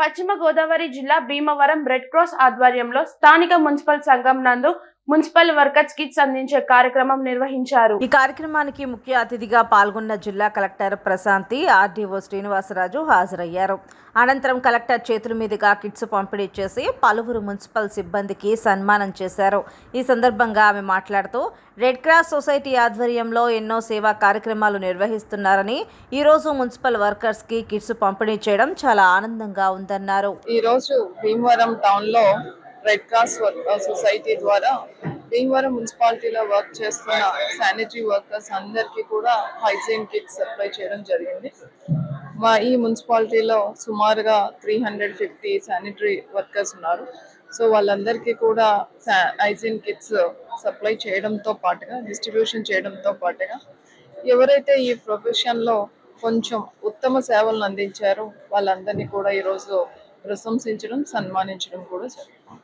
పశ్చిమ గోదావరి జిల్లా Bhimavaram red cross ఆధ్వర్యంలో స్థానిక మున్సిపల్ సంఘం నందు మున్సిపల్ వర్కర్స్ కిట్స్ అందించే కార్యక్రమం నిర్వహించారు ఈ కార్యక్రమానికి ముఖ్య అతిథిగా పాల్గొన్న జిల్లా కలెక్టర్ ప్రశాంతి ఆర్డీఓ శ్రీనివాసరాజు హాజరయ్యారు అనంతరం కలెక్టర్ చేతుల మీదుగా కిట్స్ పంపిణీ చేసి పలువురు మున్సిపల్ సిబ్బందికి సన్మానం చేశారు ఈ సందర్భంగా ఆమె మాట్లాడుతూ రెడ్ క్రాస్ సొసైటీ ఆధ్వర్యంలో ఎన్నో సేవా కార్యక్రమాలు నిర్వహిస్తున్నారని ఈరోజు మున్సిపల్ వర్కర్స్కి కిట్స్ పంపిణీ చేయడం చాలా ఆనందంగా ఉందన్నారు ఈ రోజు భీమవరం టౌన్ లో రెడ్ క్రాస్ వర్క్- సొసైటీ ద్వారా భీమవరం మున్సిపాలిటీలో వర్క్ చేస్తున్న శానిటరీ వర్కర్స్ అందరికీ కూడా హైజీన్ కిట్స్ సప్లై చేయడం జరిగింది మా ఈ మున్సిపాలిటీలో సుమారుగా three hundred fifty sanitary workers ఉన్నారు సో వాళ్ళందరికీ కూడా హైజీన్ కిట్స్ సప్లై చేయడంతో పాటుగా డిస్ట్రిబ్యూషన్ చేయడంతో పాటుగా ఎవరైతే ఈ ప్రొఫెషన్లో కొంచెం ఉత్తమ సేవలను అందించారో వాళ్ళందరినీ కూడా ఈరోజు ప్రశంసించడం సన్మానించడం కూడా జరిగింది